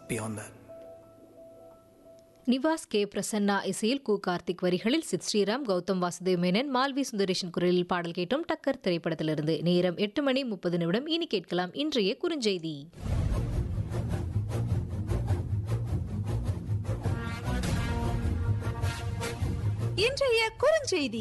beyond that. Nivas K Prasanna இசையில் கு கார்த்திக் வரிகளில் சித் ஸ்ரீராம் கௌதம் வாசுதேவ் மேனன் மால்வி சுந்தரேஷன் குரலில் பாடல் கேட்டோம் டக்கர் திரைப்படத்திலிருந்து நேரம் எட்டு மணி முப்பது நிமிடம் இனி கேட்கலாம் இன்றைய குறுஞ்செய்தி இன்றைய குறுஞ்செய்தி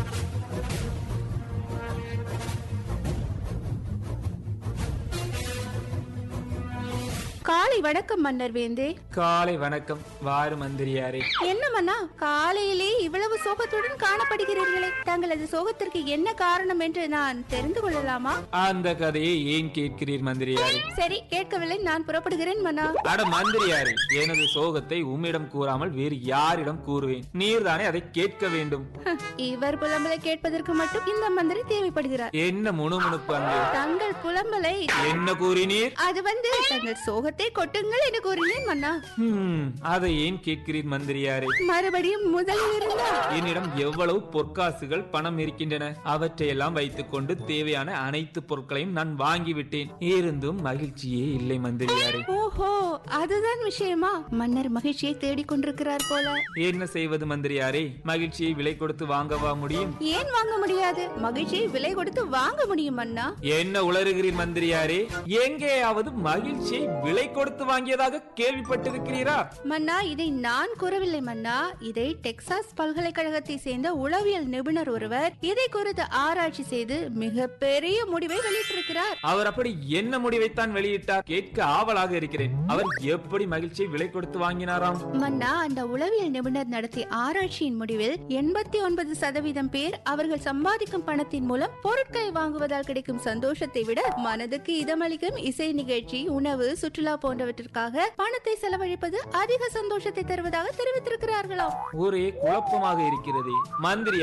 காலை வணக்கம் மன்னர் வேந்தே காலை வணக்கம் வாரு மந்திரியாரே என்ன மன்னா காலையிலே இவ்வளவு சோகத்துடன் காணப்படுகிறீர்களே தங்களது சோகத்திற்கு என்ன காரணம் என்று நான் தெரிந்து கொள்ளலாமா அந்த கதையை ஏன் கேட்கிறீர் மந்திரியாரே சரி கேட்கவில்லை நான் புறப்படுகிறேன் மன்னா அட மந்திரியாரே எனது சோகத்தை உம்மிடம் கூறாமல் வேறு யாரிடம் கூறுவேன் நீர்தானே அதை கேட்க வேண்டும் இவர் புலம்பலை கேட்பதற்கு மட்டும் இந்த மந்திரி தேவைப்படுகிறார் என்ன முணுமுணுப்பு அங்கே தங்கள் புலம்பலை என்ன கூறினீர் அது வந்து தங்கள் சோகத்தை கொட்டுங்கள் என்று கூறினேன் மன்னா ஹம், அதை ஏன் கேட்கிறீர் மந்திரியாரே மறுபடியும் முதலில் இருந்தா என்னிடம் எவ்வளவு பொற்காசுகள் பணம் இருக்கின்றன அவற்றையெல்லாம் வைத்துக்கொண்டு தேவையான அனைத்து பொருட்களையும் நான் வாங்கிவிட்டேன் இருந்தும் மகிழ்ச்சியே இல்லை மந்திரியாரே ஓஹோ அதுதான் விஷயமா மன்னர் மகிழ்ச்சியை தேடிக் கொண்டிருக்கிறார் போல என்ன செய்வது மந்திரியாரே மகிழ்ச்சியை விலை கொடுத்து வாங்கவா முடியும் ஏன் வாங்க முடியாது மகிழ்ச்சியை விலை கொடுத்து வாங்க முடியும் அண்ணா என்ன உளறுகிறீர் மந்திரியாரே எங்கேயாவது மகிழ்ச்சியை விலை கொடுத்து வாங்கியதாக கேள்விப்பட்டிருக்கிறீரா மன்னா இதை நான் கூறவில்லை மன்னா இதை டெக்சாஸ் பல்கலைக்கழகத்தை சேர்ந்த உளவியல் நிபுணர் ஒருவர் இதை குறித்து ஆராய்ச்சி செய்து மிக பெரிய முடிவை வெளியிட்டிருக்கிறார் அவர் அப்படி என்ன முடிவைத்தான் வெளியிட்டார் கேட்க ஆவலாக இருக்கிறேன் அவர் எப்படி மகிழ்ச்சியை விலை கொடுத்து வாங்கினாராம் மன்னா அந்த உளவியல் நிபுணர் நடத்திய ஆராய்ச்சியின் முடிவில் எண்பத்தி ஒன்பது சதவீதம் பேர் அவர்கள் சம்பாதிக்கும் பணத்தின் மூலம் பொருட்களை வாங்குவதால் கிடைக்கும் சந்தோஷத்தை விட மனதுக்கு இதமளிக்கும் இசை நிகழ்ச்சி உணவு சுற்றுலா போன்றவற்றிற்காக பணத்தை செலவழிப்பது அதிக சந்தோஷத்தை தருவதாக தெரிவித்திருக்கிறார்களாம் ஒரே குழப்பமாக இருக்கிறது மந்திரி